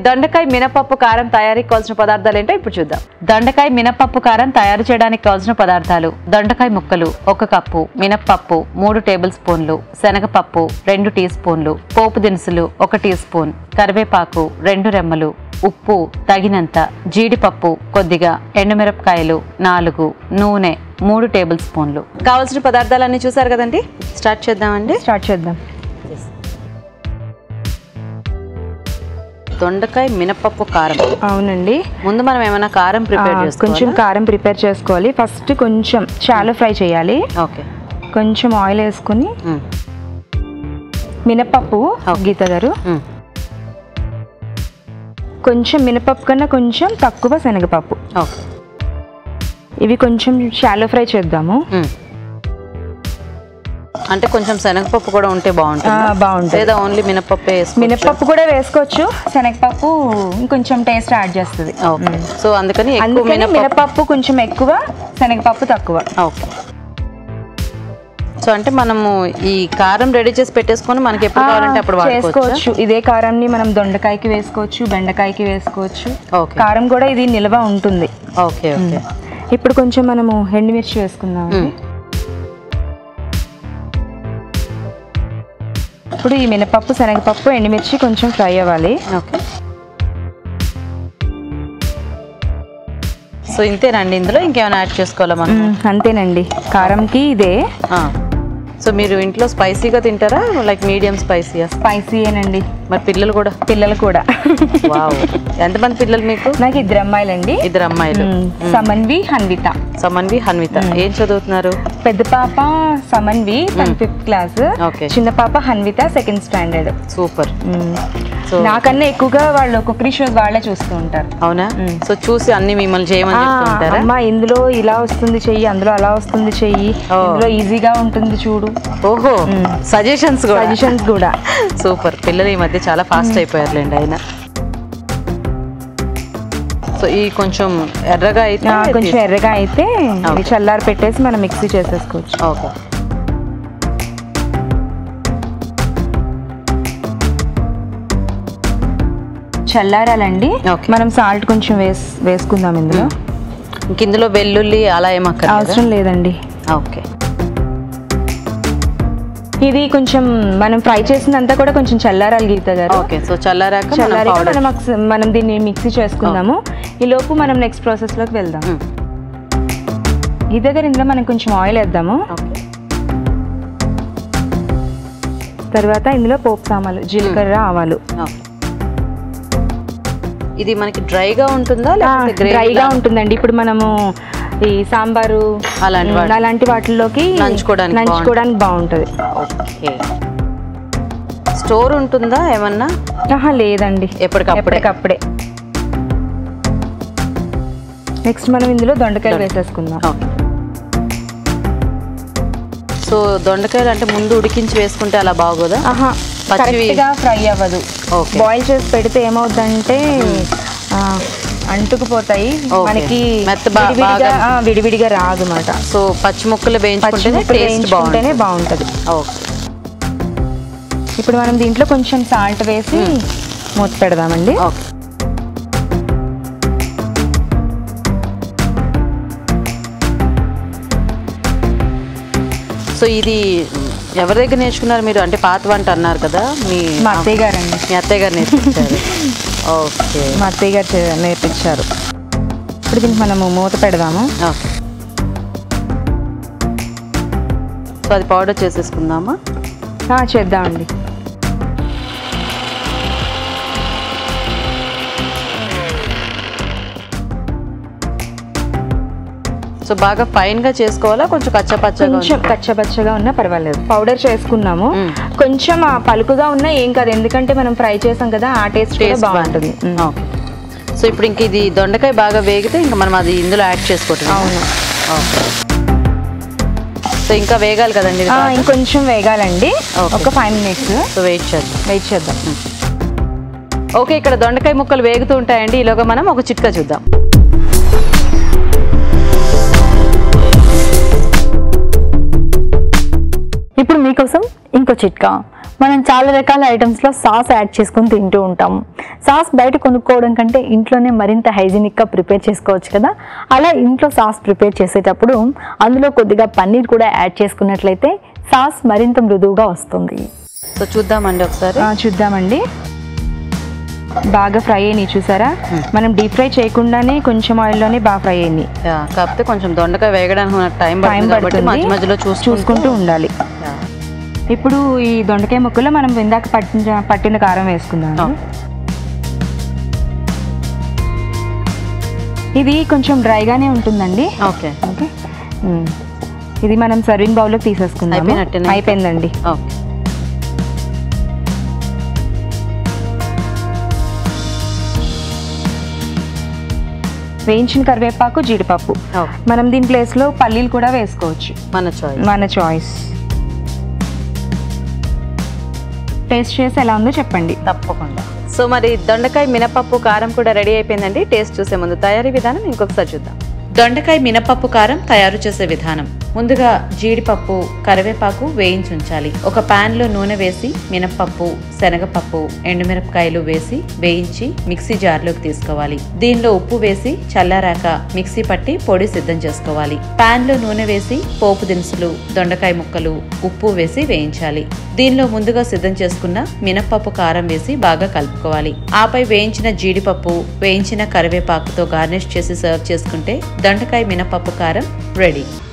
దొండకాయ మినపప్పు కారం తయారీకి కావాల్సిన పదార్థాలు ఏంటో ఇప్పుడు చూద్దాం దొండకాయ మినపప్పు కారం తయారు చేయడానికి కావాల్సిన పదార్థాలు దొండకాయ ముక్కలు ఒక కప్పు మినప్పప్పు మూడు టేబుల్ స్పూన్లు శనగపప్పు రెండు టీ స్పూన్లు పోపు దినుసులు ఒక టీ స్పూన్ కరివేపాకు రెండు రెమ్మలు ఉప్పు తగినంత జీడిపప్పు కొద్దిగా ఎండుమిరపకాయలు నాలుగు నూనె మూడు టేబుల్ స్పూన్లు కావాల్సిన పదార్థాలన్నీ చూసారు కదండి స్టార్ట్ చేద్దామండి స్టార్ట్ చేద్దాం దొండకాయ మినపప్పు కారం అవునండి ముందు మనం ఏమైనా కారం ప్రిపేర్ ఆ, చేసుకోవాలి కొంచెం కారం ప్రిపేర్ చేసుకోవాలి ఫస్ట్ కొంచెం షాలో ఫ్రై చేయాలి ఓకే కొంచెం ఆయిల్ వేసుకుని మ్మ్. మినపప్పు Okay. గీత గారు మ్మ్. కొంచెం మినపప్పు కన్నా కొంచెం తక్కువ శనగపప్పు ఓకే ఇవి కొంచెం షాలో ఫ్రై చేద్దాము మ్మ్. అంటే కొంచెం శనగపప్పు కూడా ఉంటే ఆ, బాగుంటుంది బాగుంటుంది లేదా ఓన్లీ మినపప్పు మినపప్పు కూడా వేసుకోవచ్చు శనగపప్పు ఇంకొంచెం టేస్ట్ యాడ్ చేస్తుంది ఓకే సో అందుకని ఎక్కువ అందుకని మినపప్పు మినపప్పు కొంచెం ఎక్కువ శనగపప్పు తక్కువ ఓకే సో అంటే మనము ఈ కారం రెడీ చేసి పెట్టేసుకొని మనకి ఎప్పుడు కావాలంటే అప్పుడు వాడుకోవచ్చు చేసుకోవచ్చు ఇదే కారంని మనం దొండకాయకి వేసుకోవచ్చు బెండకాయకి వేసుకోవచ్చు ఓకే కారం కూడా ఇది నిల్వ ఉంటుంది ఓకే ఓకే ఇప్పుడు కొంచెం మనము ఎండుమిర్చి వేసుకుందాం మ్మ్. ఇప్పుడు ఈ మినపప్పు శనగపప్పు ఎండుమిర్చి కొంచెం ఫ్రై అవ్వాలి ఓకే సో ఇంతేనండి ఇందులో ఇంకేమైనా యాడ్ చేసుకోవాలా మనం మ్మ్, అంతేనండి కారంకి ఇదే ఆ. సో మీరు ఇంట్లో స్పైసీగా తింటారా లైక్ మీడియం స్పైసీయా స్పైసీ ఏనండి మరి పిల్లలు కూడా పిల్లలు కూడా వావ్ ఎంతమంది పిల్లలు మీకు నాకు ఇద్దరు అమ్మాయిలండి ఇద్దరు అమ్మాయిలు మ్మ్, సమన్వి హన్విత సమన్వి హన్విత ఏం చదువుతున్నారు పెద్ద పాప సమన్వి తన ఫిఫ్త్ క్లాస్ ఓకే చిన్న పాప Hanvitha second standard super so నాకన్నా ఎక్కువగా వాళ్ళు కుక్కరీ షోస్ వాళ్ళే చూస్తూ ఉంటారు అవునా మ్మ్. సో చూసి అన్ని మిమ్మల్ని చేయమని ఆ, చెప్తుంటారా అమ్మా ఇందులో ఇలా వస్తుంది చెయ్యి అందులో అలా వస్తుంది చెయ్యి ఓ. ఇందులో ఈజీగా ఉంటుంది చూడు ఓహో మ్మ్. సజెషన్స్ కూడా సజెషన్స్ కూడా సూపర్ పిల్లలు ఈ మధ్య చాలా ఫాస్ట్ అయిపోయారులేండి ఆయన సో ఈ కొంచెం ఎర్రగా అయితే ఆ, కొంచెం ఎర్రగా అయితే ఇది చల్లారి పెట్టేసి మనం మిక్సీ చేసేసుకోవచ్చు ఓకే చల్లారాలండి Okay. మనం సాల్ట్ కొంచెం వేస్ వేసుకుందాం ఇందులో ఇంక ఇందులో వెల్లుల్లి అలా ఏమక్కర్లేదా అవసరం లేదండి ఓకే ఇది కొంచెం మనం ఫ్రై చేసిందంతా కూడా కొంచెం చల్లారాలి గీత గారు ఓకే సో చల్లారాక మనం చల్లారాక powder- మనం ఒకస- మనం దీన్ని మిక్సీ చేసుకుందాము ఈ లోపు మనం నెక్స్ట్ ప్రాసెస్ లోకి వెళ్దాం మ్మ్. గీత గారు ఇందులో మనం కొంచెం ఆయిల్ వేద్దాము ఓకే తర్వాత ఇందులో పోపు సామాలు జీలకర్ర ఆవాలు ఓకే. ఇది మనకి డ్రైగా ఉంటుందా లేకపోతే డ్రైగా గ్రేవీగా ఉంటుందండి ఇప్పుడు మనము ఈ సాంబారు అలాంటి మ్, వాటి- అలాంటి వాటిల్లోకి నంచుకోవడానికి నంచుకోవడానికి బాగుంటుంది ఓకే స్టోర్ ఉంటుందా ఏమన్నా ఆహా లేదండి ఎప్పటికప్పుడే ఎప్పటికప్పుడే నెక్స్ట్ మనం ఇందులో దొండకాయలు దొండ- వేసేసుకుందాం ఓకే సో దొండకాయలు అంటే ముందు ఉడికించి వేసుకుంటే అలా బాగోదా ఆహా పచ్చివి- కరెక్ట్గా ఫ్రై అవ్వదు ఓకే బాయిల్ చేసి పెడితే ఏమవుతుందంటే ఆ, అంటుకుపోతాయి ఓకే. మనకి మెత్త బా- విడివిడిగా బాగా- ఆ, విడివిడిగా రాదు అనమాట సో పచ్చి ముక్కలు వేయించుకుంటేనే టేస్ట్ బాగుంటుంది వేయించుకుంటేనే బాగుంటుంది ఓకే ఇప్పుడు మనం దీంట్లో కొంచెం సాల్ట్ వేసి మూత పెడదామండి ఓకే సో ఇది ఎవరి దగ్గర నేర్చుకున్నారు మీరు అంటే పాత వంట అన్నారు కదా మీ మా అత్తయ్య గారండి మీ అత్తయ్య గారు నేర్పించారు ఓకే మా అత్తయ్య గారు చే- నేర్పించారు ఇప్పుడు దీనికి మనము మూత పెడదాము ఓకే సో అది పౌడర్ చేసేసుకుందామా ఆ, చేద్దామండి సో బాగా ఫైన్ గా చేసుకోవాలా కొంచెం కచ్చపచ్చగా కొంచెం కచ్చపచ్చగా ఉన్నా పర్వాలేదు పౌడర్ చేసుకున్నాము మ్మ్. కొంచెం ఆ పలుకుగా ఉన్నా ఏం కాదు ఎందుకంటే మనం ఫ్రై చేసాం కదా ఆ టేస్ట్ కూడా టేస్ట్ బాగుంటుంది మ్మ్. ఓకే సో ఇప్పుడు ఇంక ఇది దొండకాయ బాగా వేగితే ఇంకా మనం అది ఇందులో యాడ్ చేసుకోవటం అవును ఓకే సో ఇంకా వేగాలి కదండి ఇది ఆ, బాగా? ఇంకొంచెం వేగాలండి Okay. ఒక ఫైవ్ మినిట్స్ సో వెయిట్ చేద్దాం వెయిట్ చేద్దాం ఓకే ఇక్కడ దొండకాయ ముక్కలు వేగుతూ ఉంటాయండి ఈలోగా మనం ఒక చిట్కా చూద్దాం ఇప్పుడు మీకోసం ఇంకో చిట్కా మనం చాలా రకాల ఐటమ్స్లో సాస్ యాడ్ చేసుకొని తింటూ ఉంటాం సాస్ బయట కొనుక్కోవడం కంటే ఇంట్లోనే మరింత హైజీనిక్గా ప్రిపేర్ చేసుకోవచ్చు కదా అలా ఇంట్లో సాస్ ప్రిపేర్ చేసేటప్పుడు అందులో కొద్దిగా పన్నీర్ కూడా యాడ్ చేసుకున్నట్లయితే సాస్ మరింత మృదువుగా వస్తుంది సో చూద్దామండి ఒకసారి ఆ, చూద్దామండి బాగా ఫ్రై అయినాయి చూసారా మనం డీప్ ఫ్రై చేయకుండానే కొంచెం ఆయిల్లోనే బాగా ఫ్రై అయింది యా, కాకపోతే కొంచెం దొండకాయ వేగడానికి మనకు టైం టైం పడుతుంది కాబట్టి పడుతుంది మధ్య మధ్యలో చూసుకుంటూ చూసుకుంటూ ఉండాలి యా. ఇప్పుడు ఈ దొండకాయ ముక్కలో మనం ఇందాక పట్టిన పట్టిన కారం వేసుకుందాం ఆ. ఇది కొంచెం డ్రైగానే ఉంటుందండి ఓకే ఓకే మ్మ్. ఇది మనం సర్వింగ్ బౌల్లోకి తీసేసుకుందాం అయిపోయినట్టేనా? అయిపోయిందండి ఓకే వేయించిన కరివేపాకు జీడిపప్పు ఓకే మనం దీని ప్లేస్లో పల్లీలు కూడా వేసుకోవచ్చు మన చాయిస్ మన చాయిస్ టేస్ట్ చేసి ఎలా ఉందో చెప్పండి తప్పకుండా సో మరి దొండకాయ మినపప్పు కారం కూడా రెడీ అయిపోయిందండి టేస్ట్ చూసే ముందు తయారీ విధానం ఇంకొకసారి చూద్దాం దొండకాయ మినపప్పు కారం తయారు చేసే విధానం ముందుగా జీడిపప్పు కరివేపాకు వేయించి ఉంచాలి ఒక పాన్ లో నూనె వేసి మినపప్పు శనగపప్పు ఎండుమిరపకాయలు వేసి వేయించి మిక్సీ జార్లోకి తీసుకోవాలి దీనిలో ఉప్పు వేసి చల్లారాక మిక్సీ పట్టి పొడి సిద్ధం చేసుకోవాలి పాన్ లో నూనె వేసి పోపు దినుసులు దొండకాయ ముక్కలు ఉప్పు వేసి వేయించాలి దీనిలో ముందుగా సిద్ధం చేసుకున్న మినప్పప్పు కారం వేసి బాగా కలుపుకోవాలి ఆపై వేయించిన జీడిపప్పు వేయించిన కరివేపాకుతో గార్నిష్ చేసి సర్వ్ చేసుకుంటే దొండకాయ మినపప్పు కారం రెడీ